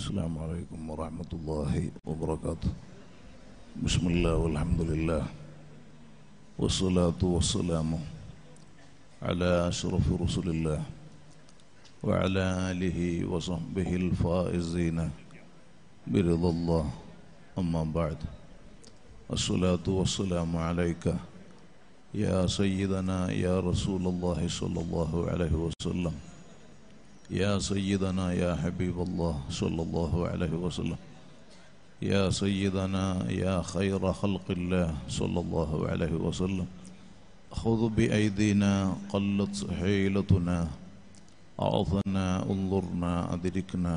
السلام عليكم ورحمة الله وبركاته بسم الله والحمد لله والصلاة والسلام على أشرف رسل الله وعلى آله وصحبه الفائزين برضا الله أما بعد الصلاة والسلام عليك يا سيدنا يا رسول الله صلى الله عليه وسلم يا سيدنا يا حبيب الله صلى الله عليه وسلم يا سيدنا يا خير خلق الله صلى الله عليه وسلم خذ بأيدينا قلت حيلتنا أعظنا انظرنا أدركنا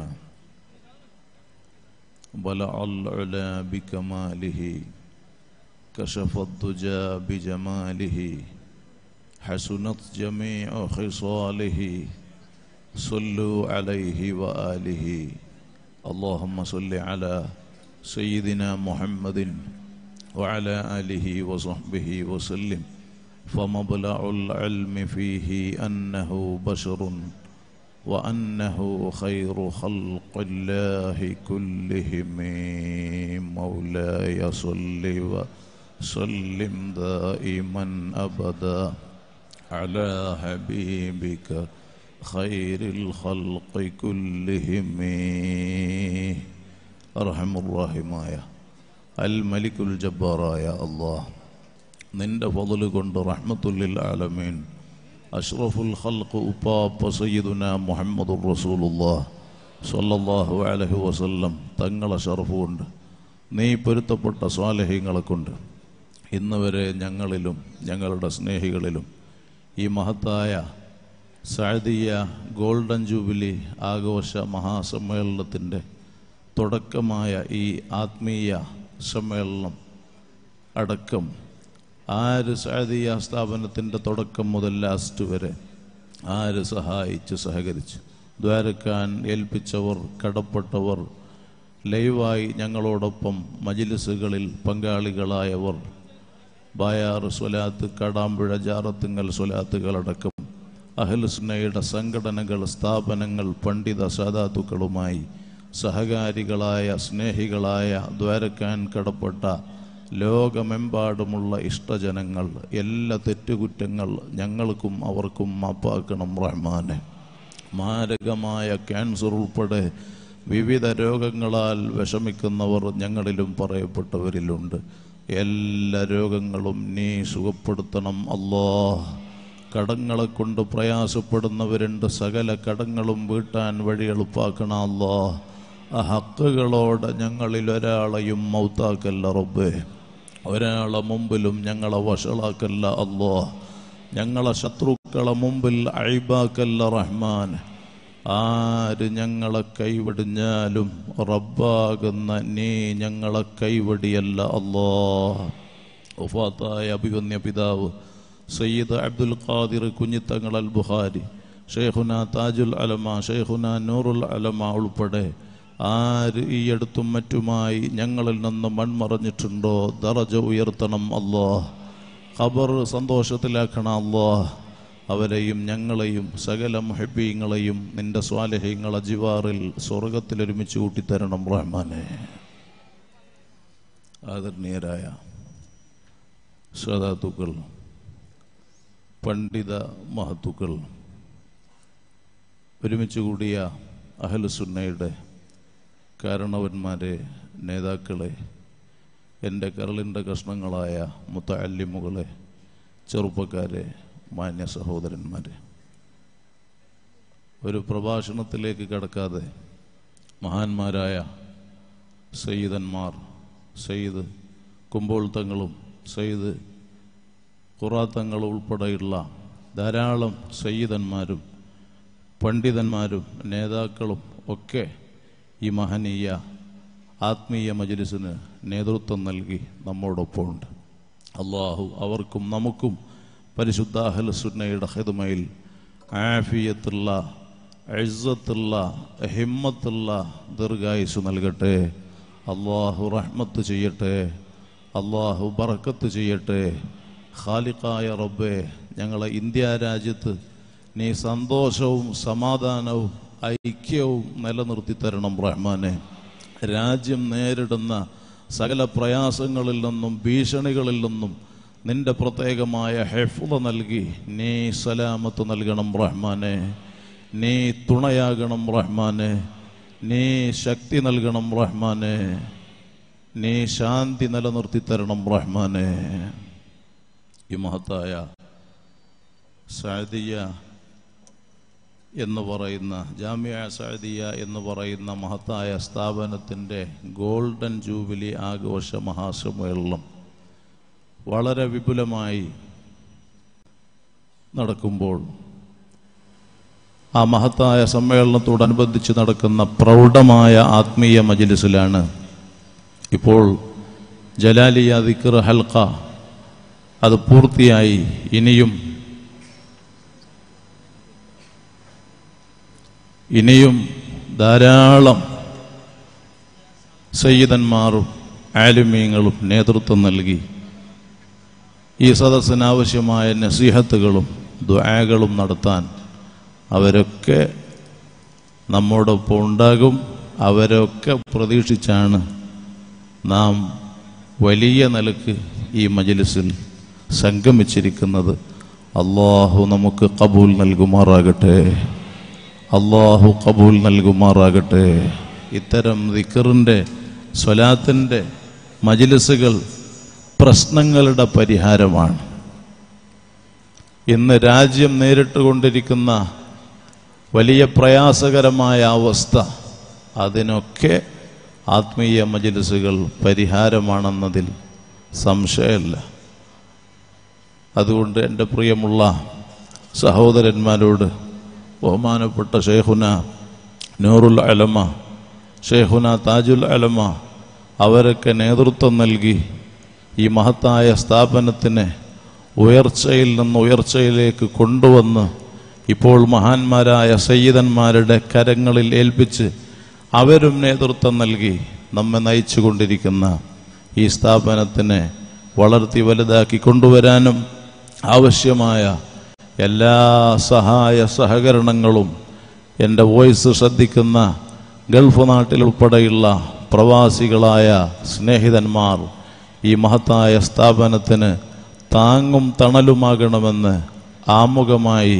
بلع العلا بكماله كشف الدجى بجماله حسنت جميع خصاله صلوا عليه وآله اللهم صل على سيدنا محمد وعلى آله وصحبه وسلم فمبلغ العلم فيه أنه بشر وأنه خير خلق الله كلهم مولاي صل وسلم دائما أبدا على حبيبك خير الخلق كلهم أرحم الراحماയ അൽ മലിക്കുൽ ജബ്ബാറായ അള്ളാഹ് നിന്റെ ഫضل കൊണ്ട് റഹ്മത്തുല്ലിൽ ആലമീൻ അഷ്റഫുൽ ഖൽഖ് ഉപ്പാപ്പ സയ്യിദുന മുഹമ്മദുർ റസൂലുള്ളാഹ് സ്വല്ലല്ലാഹു അലൈഹി വസല്ലം തങ്ങളെ ഷറഫ് കൊണ്ട് നീ പൊരുത്തപ്പെട്ട സ്വാലഹ്യങ്ങളെ കൊണ്ട് ഇന്ന് വരെ ഞങ്ങളിലും ഞങ്ങളുടെ സ്നേഹികളിലും ഈ മഹത്തായ സാദിയ ഗോൾഡൻ ജൂബിലി ആഘോഷ മഹാസമ്മേളനത്തിൻ്റെ തുടക്കമായ ഈ ആത്മീയ സമ്മേളനം അടക്കം ആര് സാദിയ സ്ഥാപനത്തിൻ്റെ തുടക്കം മുതൽ ലാസ്റ്റ് വരെ ആര് സഹായിച്ച് സഹകരിച്ച് ദ്വാരക്കാൻ ഏൽപ്പിച്ചവർ കടപ്പെട്ടവർ ലൈവായി ഞങ്ങളോടൊപ്പം മജിലിസുകളിൽ പങ്കാളികളായവർ ബായാർ സ്വലാത്ത് കടാമ്പുഴ ജാറത്തുങ്ങൽ സ്വലാത്തുകളടക്കം അഹ്ലുസ്നയുടെ സംഘടനകൾ സ്ഥാപനങ്ങൾ പണ്ഡിത സാധാത്തുക്കളുമായി സഹകാരികളായ സ്നേഹികളായ ദ്വാരക്കാൻ കടപ്പെട്ട ലോകമെമ്പാടുമുള്ള ഇഷ്ടജനങ്ങൾ എല്ലാ തെറ്റുകുറ്റങ്ങൾ ഞങ്ങൾക്കും അവർക്കും മാപ്പാക്കണം റഹ്മാനെ മാരകമായ ക്യാൻസർ ഉൾപ്പെടെ വിവിധ രോഗങ്ങളാൽ വിഷമിക്കുന്നവർ ഞങ്ങളിലും പറയപ്പെട്ടവരിലുണ്ട് എല്ലാ രോഗങ്ങളും നീ സുഖപ്പെടുത്തണം അല്ലാ കടങ്ങളെ കൊണ്ട് പ്രയാസപ്പെടുന്നവരുണ്ട് സകല കടങ്ങളും വീട്ടാൻ വഴി എളുപ്പാക്കണം അല്ലാ ആ ഹക്കുകളോട് ഞങ്ങളിൽ ഒരാളെയും മൗത്താക്കല്ല റബ്ബേ ഒരാളെ മുമ്പിലും ഞങ്ങളെ വഷളാക്കല്ല അല്ലോ ഞങ്ങളെ ശത്രുക്കളെ മുമ്പിൽ അഴിബാക്കല്ല റഹ്മാൻ ആര് ഞങ്ങളെ കൈവിടിഞ്ഞാലും റബ്ബാകുന്ന നീ ഞങ്ങളെ കൈവടിയല്ല അല്ലോ ഉഫാത്തായ അഭിവന്യ പിതാവ് സയ്യിദ് അബ്ദുൽ ഖാദിർ കുഞ്ഞിത്തങ്ങൾ അൽ ബുഖാരി ഷെയ്ഖുന താജുൽ അലമ ഷെയ്ഖുന നൂറുൽ അലമ ഉൾപ്പെടെ ആര് ഈ അടുത്തും മറ്റുമായി ഞങ്ങളിൽ നിന്ന് മൺമറഞ്ഞിട്ടുണ്ടോ ദറജ ഉയർത്തണം അല്ലോ ഖബർ സന്തോഷത്തിലാക്കണം അല്ലോ അവരെയും ഞങ്ങളെയും സകല മുഹബീങ്ങളെയും നിന്റെ സ്വാലഹ്യങ്ങളെ ജിവാറിൽ സ്വർഗത്തിൽ ഒരുമിച്ച് കൂട്ടിത്തരണം റഹ്മാനെ ആദരണീയരായ സദാത്തുക്കൾ പണ്ഡിത മഹത്തുക്കൾ ഒരുമിച്ച് കൂടിയ അഹലുസുന്നയുടെ കാരണവന്മാരെ നേതാക്കളെ എൻ്റെ കരളിൻ്റെ കഷ്ണങ്ങളായ മുത്തല്ലിമുകളെ ചെറുപ്പക്കാരെ മാന്യ സഹോദരന്മാരെ ഒരു പ്രഭാഷണത്തിലേക്ക് കടക്കാതെ മഹാന്മാരായ സയ്യിദന്മാർ സയ്യിദ് കുമ്പോൾ തങ്ങളും സയ്യിദ് ഖുറാത്തങ്ങൾ ഉൾപ്പെടെയുള്ള ധാരാളം സയ്യിദന്മാരും പണ്ഡിതന്മാരും നേതാക്കളും ഒക്കെ ഈ മഹനീയ ആത്മീയ മജലിസിന് നേതൃത്വം നൽകി നമ്മോടൊപ്പമുണ്ട് അള്ളാഹു അവർക്കും നമുക്കും പരിശുദ്ധ അഹലസുന്നയുടെ ഹിദ്മയിൽ ആഫിയത്തുള്ള എഴുത്തുള്ള ഹിമ്മത്തുള്ള ദീർഘായുസ് നൽകട്ടെ അള്ളാഹു റഹ്മത്ത് ചെയ്യട്ടെ അള്ളാഹു ബറക്കത്ത് ചെയ്യട്ടെ ഖാലിഖായ റബ്ബെ ഞങ്ങളെ ഇന്ത്യ രാജ്യത്ത് നീ സന്തോഷവും സമാധാനവും ഐക്യവും നിലനിർത്തി തരണം റഹ്മാനെ രാജ്യം നേരിടുന്ന സകല പ്രയാസങ്ങളിൽ നിന്നും ഭീഷണികളിൽ നിന്നും നിന്റെ പ്രത്യേകമായ ഹെഫുത നൽകി നീ സലാമത്ത് നൽകണം റഹ്മാനെ നീ തുണയാകണം റഹ്മാനെ നീ ശക്തി നൽകണം റഹ്മാനെ നീ ശാന്തി നിലനിർത്തി തരണം റഹ്മാനെ ഈ മഹത്തായ സാദിയ എന്ന് പറയുന്ന ജാമ്യ സാദിയ എന്ന് പറയുന്ന മഹത്തായ സ്ഥാപനത്തിൻ്റെ ഗോൾഡൻ ജൂബിലി ആഘോഷ മഹാസമ്മേളനം വളരെ വിപുലമായി നടക്കുമ്പോൾ ആ മഹത്തായ സമ്മേളനത്തോടനുബന്ധിച്ച് നടക്കുന്ന പ്രൗഢമായ ആത്മീയ മജിലിസിലാണ് ഇപ്പോൾ ജലാലിയ ദിക്കർ ഹൽക്ക അത് പൂർത്തിയായി ഇനിയും ഇനിയും ധാരാളം സയ്യിദന്മാരും ആലിമീങ്ങളും നേതൃത്വം നൽകി ഈ സദസ്സിന് ആവശ്യമായ നസീഹത്തുകളും ദ്വാകളും നടത്താൻ അവരൊക്കെ നമ്മോടൊപ്പം ഉണ്ടാകും അവരൊക്കെ പ്രതീക്ഷിച്ചാണ് നാം വലിയ നിലക്ക് ഈ മജലിസിൽ സംഗമിച്ചിരിക്കുന്നത് അള്ളാഹു നമുക്ക് കബൂൽ നൽകുമാറാകട്ടെ അള്ളാഹു കബൂൽ നൽകുമാറാകട്ടെ ഇത്തരം ദിക്കറിൻ്റെ സ്വലാത്തിൻ്റെ മജിലിസുകൾ പ്രശ്നങ്ങളുടെ പരിഹാരമാണ് ഇന്ന് രാജ്യം നേരിട്ടുകൊണ്ടിരിക്കുന്ന വലിയ പ്രയാസകരമായ അവസ്ഥ അതിനൊക്കെ ആത്മീയ മജിലിസുകൾ പരിഹാരമാണെന്നതിൽ സംശയമില്ല അതുകൊണ്ട് എൻ്റെ പ്രിയമുള്ള സഹോദരന്മാരോട് ബഹുമാനപ്പെട്ട ഷേഖുന നൂറുൽ അലമ ഷേഖുന താജുൽ അലമ അവരൊക്കെ നേതൃത്വം നൽകി ഈ മഹത്തായ സ്ഥാപനത്തിനെ ഉയർച്ചയിൽ നിന്ന് ഉയർച്ചയിലേക്ക് കൊണ്ടുവന്ന് ഇപ്പോൾ മഹാന്മാരായ സയ്യിദന്മാരുടെ കരങ്ങളിൽ ഏൽപ്പിച്ച് അവരും നേതൃത്വം നൽകി നമ്മെ നയിച്ചുകൊണ്ടിരിക്കുന്ന ഈ സ്ഥാപനത്തിനെ വളർത്തി വലുതാക്കി കൊണ്ടുവരാനും ആവശ്യമായ എല്ലാ സഹായ സഹകരണങ്ങളും എൻ്റെ വോയിസ് ശ്രദ്ധിക്കുന്ന ഗൾഫ് നാട്ടിലുൾപ്പെടെയുള്ള പ്രവാസികളായ സ്നേഹിതന്മാർ ഈ മഹത്തായ സ്ഥാപനത്തിന് താങ്ങും തണലുമാകണമെന്ന് ആമുഖമായി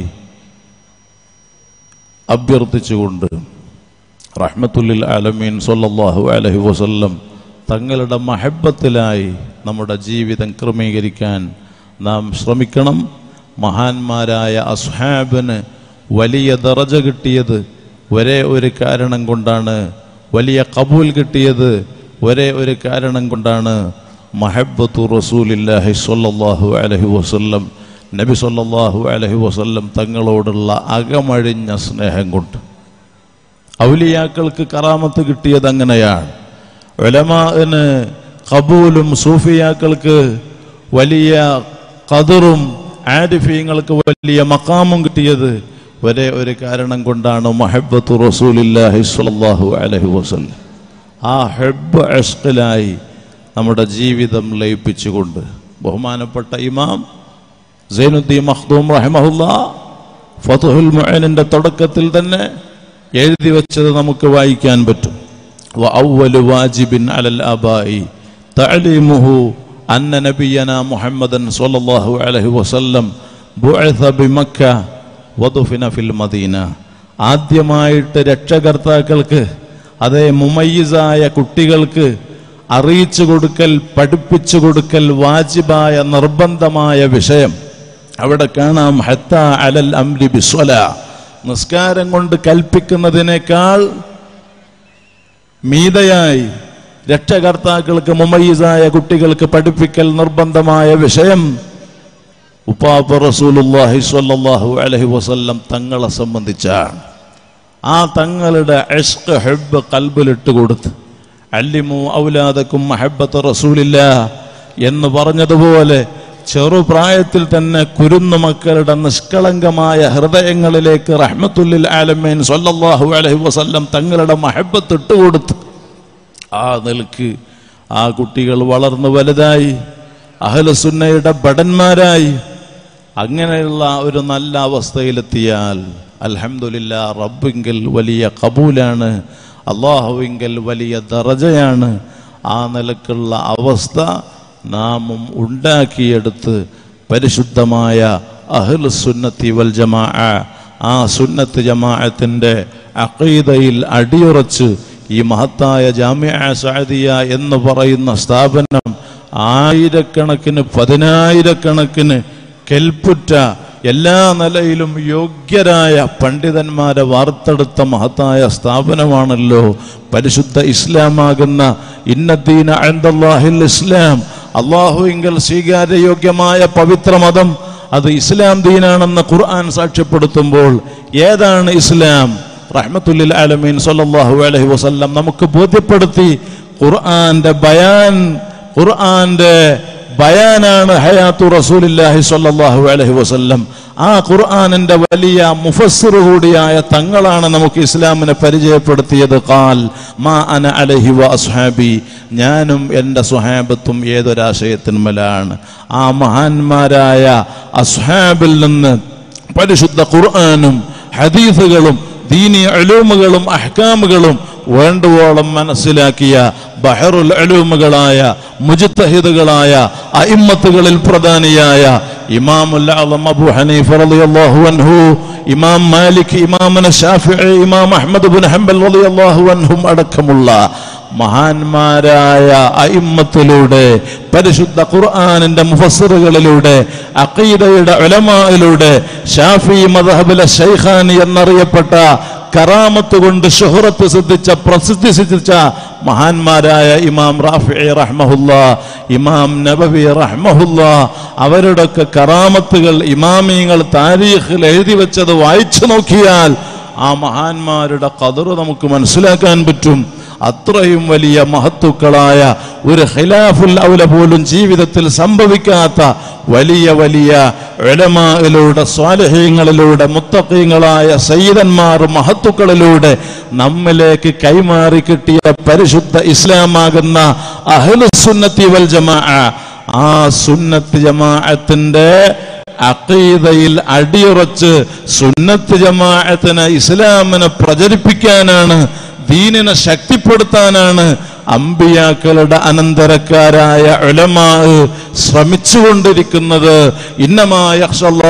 അഭ്യർത്ഥിച്ചുകൊണ്ട് റഹ്മത്തുല്ലിൽ ആലമീൻ സല്ലല്ലാഹു അലൈഹി വസല്ലം തങ്ങളുടെ മഹബത്തിലായി നമ്മുടെ ജീവിതം ക്രമീകരിക്കാൻ നാം ശ്രമിക്കണം മഹാന്മാരായ അസ്ഹാബിന് വലിയ ദറജ കിട്ടിയത് ഒരേ ഒരു കാരണം കൊണ്ടാണ് വലിയ കബൂൽ കിട്ടിയത് ഒരേ ഒരു കാരണം കൊണ്ടാണ് മഹബത്തു റസൂലില്ലാഹി സ്വല്ലല്ലാഹു അലൈഹി വസല്ലം നബി സല്ലല്ലാഹു അലൈഹി വസല്ലം തങ്ങളോടുള്ള അകമഴിഞ്ഞ സ്നേഹം കൊണ്ട് ഔലിയാക്കൾക്ക് കറാമത്ത് കിട്ടിയത് അങ്ങനെയാണ് ഉലമാന് കബൂലും സൂഫിയാക്കൾക്ക് വലിയ കതിറും ആരിഫീങ്ങൾക്ക് വലിയ മക്കാമും കിട്ടിയത് ഒരേ ഒരു കാരണം കൊണ്ടാണ് മഹബത്തു റസൂലില്ലാഹി സ്വല്ലല്ലാഹു അലൈഹി വസല്ലം ആ ഹെബ് അഷ്കിലായി നമ്മുടെ ജീവിതം ലയിപ്പിച്ചുകൊണ്ട് ബഹുമാനപ്പെട്ട ഇമാം സൈനുദ്ദീൻ മഖ്ദൂം റഹിമഹുല്ല ഫതുഹുൽ മുഅനിന്റെ തുടക്കത്തിൽ തന്നെ എഴുതി വെച്ചത് നമുക്ക് വായിക്കാൻ പറ്റും وأول واجب على الآباء تعليمه أن نبينا محمد صلى الله عليه وسلم بعث بمكة ودفن في المدينة ആദ്യമായിട്ട് രക്ഷകർത്താക്കൾക്ക് അതേ മുമയ്യിസായ കുട്ടികൾക്ക് അറിയിച്ചു കൊടുക്കൽ പഠിപ്പിച്ചു കൊടുക്കൽ വാജിബായ നിർബന്ധമായ വിഷയം അവിടെ കാണാം ഹത്ത അലൽ അംരി ബിസ്വല നിസ്കാരം കൊണ്ട് കൽപ്പിക്കുന്നതിനേക്കാൾ മീതയായി രക്ഷകർത്താക്കൾക്ക് മുമയ്യിസായ കുട്ടികൾക്ക് പഠിപ്പിക്കൽ നിർബന്ധമായ വിഷയം ഉപ്പാപ്പ റസൂലുല്ലാഹി സ്വല്ലല്ലാഹു അലൈഹി വസല്ലം തങ്ങളെ സംബന്ധിച്ചാണ് ആ തങ്ങളുടെ ഇഷ്ക് ഹെബ് കൽബിലിട്ട് കൊടുത്ത് അല്ലിമു ഔലാദക്കും മഹബത്ത് റസൂലില്ല എന്ന് പറഞ്ഞതുപോലെ ചെറുപ്രായത്തിൽ തന്നെ കുരുന്നു മക്കളുടെ നിഷ്കളങ്കമായ ഹൃദയങ്ങളിലേക്ക് റഹ്മത്തുല്ലിൽ ആലമീൻ സല്ലല്ലാഹു അലൈഹി വസല്ലം തങ്ങളുടെ മഹബത്ത് ഇട്ടുകൊടുത്ത് ആ നിലക്ക് ആ കുട്ടികൾ വളർന്നു വലുതായി അഹലസുന്നയുടെ ഭടന്മാരായി അങ്ങനെയുള്ള ഒരു നല്ല അവസ്ഥയിലെത്തിയാൽ അൽഹംദുലില്ല റബ്ബിങ്കൽ വലിയ കബൂലാണ് അള്ളാഹുവിങ്കൽ വലിയ ദറജയാണ് ആ നിലക്കുള്ള അവസ്ഥ നാമും ഉണ്ടാക്കിയെടുത്ത് പരിശുദ്ധമായ അഹ്ൽ സുന്നത്തി വൽ ജമാ ആ സുന്നത്ത് ജമാഅത്തിൻ്റെ അഖീദയിൽ അടിയുറച്ച് ഈ മഹത്തായ ജാമ്യ സഅദിയ എന്ന് പറയുന്ന സ്ഥാപനം ആയിരക്കണക്കിന് പതിനായിരക്കണക്കിന് കെൽപ്പുറ്റ എല്ലാ നിലയിലും യോഗ്യരായ പണ്ഡിതന്മാരെ വാർത്തെടുത്ത മഹത്തായ സ്ഥാപനമാണല്ലോ പരിശുദ്ധ ഇസ്ലാമാകുന്ന ഇന്നദ്ദീന അൻദല്ലാഹിൽ ഇസ്ലാം അള്ളാഹുവിങ്കൽ സ്വീകാര്യയോഗ്യമായ പവിത്ര മതം അത് ഇസ്ലാം ദീനാണെന്ന് ഖുർആൻ സാക്ഷ്യപ്പെടുത്തുമ്പോൾ ഏതാണ് ഇസ്ലാം റഹ്മത്തുല്ലിൽ ആലമീൻ സല്ലല്ലാഹു അലൈഹി വസല്ലം നമുക്ക് ബോധ്യപ്പെടുത്തി ഖുർആന്റെ ബയാൻ ഖുർആന്റെ ബയാനാണ് ഹയാത്തു റസൂലില്ലാഹി സ്വല്ലല്ലാഹു അലൈഹി വസല്ലം ആ ഖുർആനിന്റെ വലിയ മുഫസ്സിർ കൂടിയായ തങ്ങളാണ് നമുക്ക് ഇസ്ലാമിനെ പരിചയപ്പെടുത്തിയത് ഖാൽ മാ അന അലൈഹി വ അസ്ഹാബി ഞാനും എൻ്റെ സുഹാബത്തും ഏതൊരാശയത്തിന്മേലാണ് ആ മഹാന്മാരായ അസ്ഹാബിൽ നിന്ന് പരിശുദ്ധ ഖുർആനും ഹദീസുകളും ദീനി അലൂമുകളും അഹ്കാമുകളും വേണ്ടുവോളം മനസ്സിലാക്കിയ ബഹറുൽ അലൂമുകളായ മുജിത്തഹിദുകളായ അയിമ്മത്തുകളിൽ പ്രധാനിയായ ഇമാമുൽ അളം അബു ഹനീഫ റളിയല്ലാഹു അൻഹു ഇമാം മാലിക് ഇമാമുന ഷാഫിഈ ഇമാം അഹ്മദ് ബിൻ ഹംബൽ റളിയല്ലാഹു അൻഹും അടക്കമുള്ള മഹാന്മാരായ അയിമ്മത്തിലൂടെ പരിശുദ്ധ ഖുർആാനിന്റെ മുഫസ്സിറുകളിലൂടെ അഖീദയുടെ ഉലമായിലൂടെ ഷാഫി മദഹബിലെ ഷൈഖാനി എന്നറിയപ്പെട്ട കറാമത്ത് കൊണ്ട് ഷുഹറത്ത് സിദ്ധിച്ച പ്രസിദ്ധി സിദ്ധിച്ച മഹാന്മാരായ ഇമാം റാഫി റഹ്മഹുല്ല ഇമാം നബവി റഹ്മഹുല്ല അവരുടെയൊക്കെ കറാമത്തുകൾ ഇമാമിയങ്ങൾ താരീഖിൽ എഴുതി വെച്ചത് വായിച്ചു നോക്കിയാൽ ആ മഹാന്മാരുടെ കതറ് നമുക്ക് മനസ്സിലാക്കാൻ പറ്റും അത്രയും വലിയ മഹത്തുക്കളായ ഒരു ഖിലാഫുൽ ഔല പോലും ജീവിതത്തിൽ സംഭവിക്കാത്ത വലിയ വലിയ എളമായിലൂടെ സ്വാലഹ്യങ്ങളിലൂടെ മുത്തക്കീങ്ങളായ സയ്യിദന്മാർ മഹത്തുക്കളിലൂടെ നമ്മിലേക്ക് കൈമാറി കിട്ടിയ പരിശുദ്ധ ഇസ്ലാമാകുന്ന അഹ്ലുസുന്നത്തി വൽ ജമാ ആ സുന്നത്ത് ജമാഅത്തിന്റെ അഖീദയിൽ അടിയുറച്ച് സുന്നത്ത് ജമാഅത്തിന് ഇസ്ലാമിനെ പ്രചരിപ്പിക്കാനാണ് ദീനിനെ ശക്തിപ്പെടുത്താനാണ് അമ്പിയാക്കളുടെ അനന്തരക്കാരായ ഉലമാ ശ്രമിച്ചുകൊണ്ടിരിക്കുന്നത് ഇന്നമായ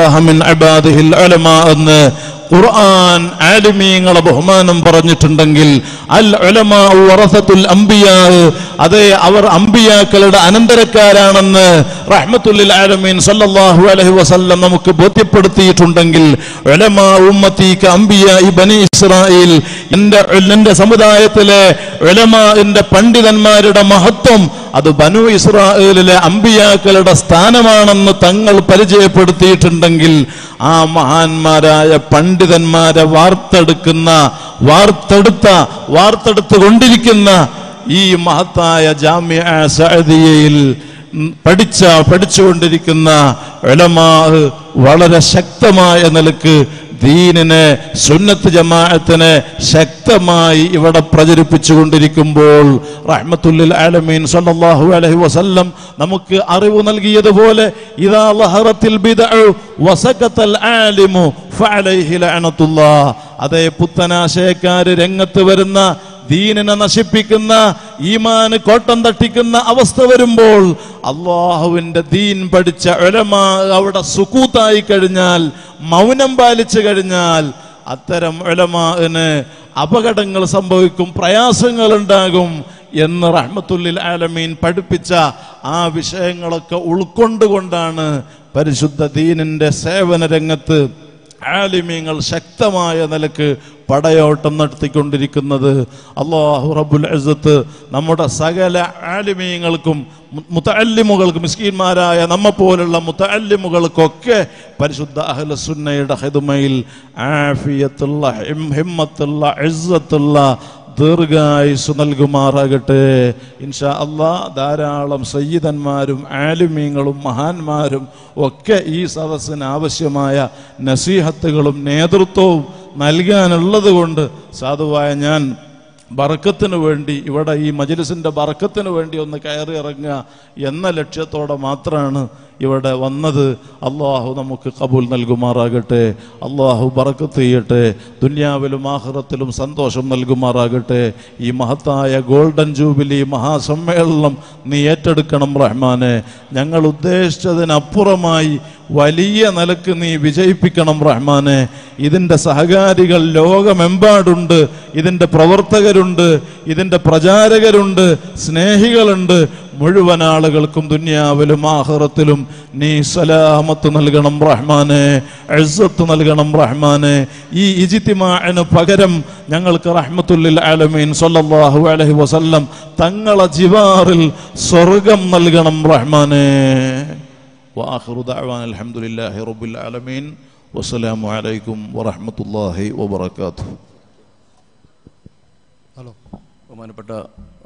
എന്ന് ഖുർആൻ ആലിമീങ്ങളെ ബഹുമാനം പറഞ്ഞിട്ടുണ്ടെങ്കിൽ അൽ ഉലമാ വറസത്തുൽ അംബിയാ അതെ അവർ അംബിയാക്കളുടെ അനന്തരക്കാരാണെന്ന് റഹ്മത്തുല്ലിൽ ആലമീൻ സല്ലല്ലാഹു അലൈഹി വസല്ലം നമുക്ക് ബോധ്യപ്പെടുത്തിയിട്ടുണ്ടെങ്കിൽ ഉലമാ ഉമ്മത്തീക അംബിയാ ഈ ബനി ഇസ്രായേൽ എൻ്റെ എൻ്റെ സമുദായത്തിലെ ഉലമാന്റെ പണ്ഡിതന്മാരുടെ മഹത്വം അത് ബനു ഇസ്രായേലിലെ അമ്പിയാക്കളുടെ സ്ഥാനമാണെന്ന് തങ്ങൾ പരിചയപ്പെടുത്തിയിട്ടുണ്ടെങ്കിൽ ആ മഹാന്മാരായ പണ്ഡിതന്മാരെ വാർത്തെടുക്കുന്ന വാർത്തെടുത്ത വാർത്തെടുത്തു കൊണ്ടിരിക്കുന്ന ഈ മഹത്തായ ജാമ്യ സഅദിയയിൽ ഉം, പഠിച്ച പഠിച്ചുകൊണ്ടിരിക്കുന്ന ഉലമാ വളരെ ശക്തമായ നിലക്ക് ദീനിനെ സുന്നത്ത് ജമാഅത്തിനെ ശക്തമായി ഇവിടെ പ്രചരിപ്പിച്ചു കൊണ്ടിരിക്കുമ്പോൾ റഹ്മത്തുല്ലിൽ ആലമീൻ സല്ലല്ലാഹു അലൈഹി വസല്ലം നമുക്ക് അറിവ് നൽകിയതുപോലെ ഇദാ ലഹറത്തിൽ ബിദ്അു വസകത്തൽ ആലിമു ഫഅലൈഹി ലഅനത്തുല്ലാഹ് അതേ പുത്തനാശയക്കാര് രംഗത്ത് വരുന്ന ദീനിനെ നശിപ്പിക്കുന്ന ഈമാന് കോട്ടം തട്ടിക്കുന്ന അവസ്ഥ വരുമ്പോൾ അള്ളാഹുവിന്റെ ദീൻ പഠിച്ച ഉലമാ അവിടെ സുക്കൂത്തായി കഴിഞ്ഞാൽ മൗനം പാലിച്ചു കഴിഞ്ഞാൽ അത്തരം ഉലമാന് അപകടങ്ങൾ സംഭവിക്കും പ്രയാസങ്ങൾ ഉണ്ടാകും എന്ന് റഹ്മത്തുല്ലിൽ ആലമീൻ പഠിപ്പിച്ച ആ വിഷയങ്ങളൊക്കെ ഉൾക്കൊണ്ടുകൊണ്ടാണ് പരിശുദ്ധ ദീനിന്റെ സേവന രംഗത്ത് ആലിമ്യങ്ങൾ ശക്തമായ നിലക്ക് പടയോട്ടം നടത്തിക്കൊണ്ടിരിക്കുന്നത് അള്ളാഹു റബ്ബുൽ അസത്ത് നമ്മുടെ സകല ആലിമീങ്ങൾക്കും മുത്തല്ലിമുകൾക്കും മിസ്കീന്മാരായ നമ്മെ പോലുള്ള മുത്തല്ലിമുകൾക്കൊക്കെ പരിശുദ്ധ അഹ്ലസുന്നയുടെ ഹിദ്മയിൽ ആഫിയത്തുള്ള ഹിം- ഹിമ്മത്തുള്ള ഇസ്സത്തുള്ള ദീർഘായുസ് നൽകുമാറാകട്ടെ ഇൻഷാ അള്ളാ ധാരാളം സയ്യിദന്മാരും ആലിമീങ്ങളും മഹാന്മാരും ഒക്കെ ഈ സദസ്സിന് ആവശ്യമായ നസീഹത്തുകളും നേതൃത്വവും നൽകാനുള്ളത് കൊണ്ട് സാധുവായ ഞാൻ ബറക്കത്തിന് വേണ്ടി ഇവിടെ ഈ മജ്ലിസിന്റെ ബറക്കത്തിന് വേണ്ടി ഒന്ന് കയറി ഇറങ്ങുക എന്ന ലക്ഷ്യത്തോടെ മാത്രമാണ് ഇവിടെ വന്നത് അള്ളാഹു നമുക്ക് കബൂൽ നൽകുമാറാകട്ടെ അള്ളാഹു ബറക്കത്ത് ചെയ്യട്ടെ ദുന്യാവിലും ആഹ്റത്തിലും സന്തോഷം നൽകുമാറാകട്ടെ ഈ മഹത്തായ ഗോൾഡൻ ജൂബിലി മഹാസമ്മേളനം നീ ഏറ്റെടുക്കണം റഹ്മാനെ ഞങ്ങൾ ഉദ്ദേശിച്ചതിനപ്പുറമായി വലിയ നിലക്ക് നീ വിജയിപ്പിക്കണം റഹ്മാനെ ഇതിൻ്റെ സഹകാരികൾ ലോകമെമ്പാടുണ്ട് ഇതിൻ്റെ പ്രവർത്തകരുണ്ട് ഇതിൻ്റെ പ്രചാരകരുണ്ട് സ്നേഹികളുണ്ട് മുഴുവൻ ആളുകൾക്കും ദുന്യാവിലും ആഹ്റത്തിലും നീ സലാമത്ത് നൽകണം റഹ്മാനെ എഴുസത്ത് നൽകണം റഹ്മാനെ ഈ ഇജിത്തിമാന് പകരം ഞങ്ങൾക്ക് റഹ്മത്തുല്ലിൽ ആലമീൻ സല്ലല്ലാഹു അലൈഹി വസല്ലം തങ്ങളെ ജിവാറിൽ സ്വർഗം നൽകണം റഹ്മാനെ وآخر دعوانا الحمد لله رب العالمين والسلام عليكم ورحمة الله وبركاته ഹലോ ബഹുമാനപ്പെട്ട